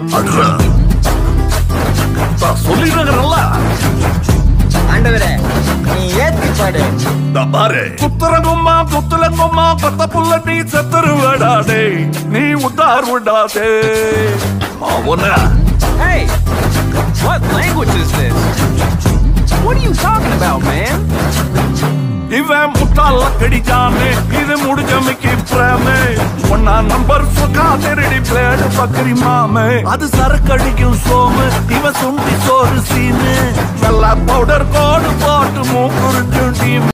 அட்ரா நான் சொல்லிடுறேன்ல ஆண்டவரே நீ ஏத்தி பாடு இந்த பாரு குத்துறங்கும்மா குத்துலங்கும்மா கொத்த புள்ள நீ செத்துரு விடாதே நீ உத்தார் விடாதே அவன Hey! What language is this? What are you talking about, man? இவன் முட்டாள கடிச்சானே இது முடிஞ்ச மிக்கி பிரேமே ஒன்னா நம்பர் சுகா திருடி பிளேடு பக்கரி மாமே அது சரக்கடிக்கும் சோமு இவன் சுண்டி சோறு சீனு நல்லா பவுடர் கோடு போட்டு மூக்குறிஞ்சும் டீம்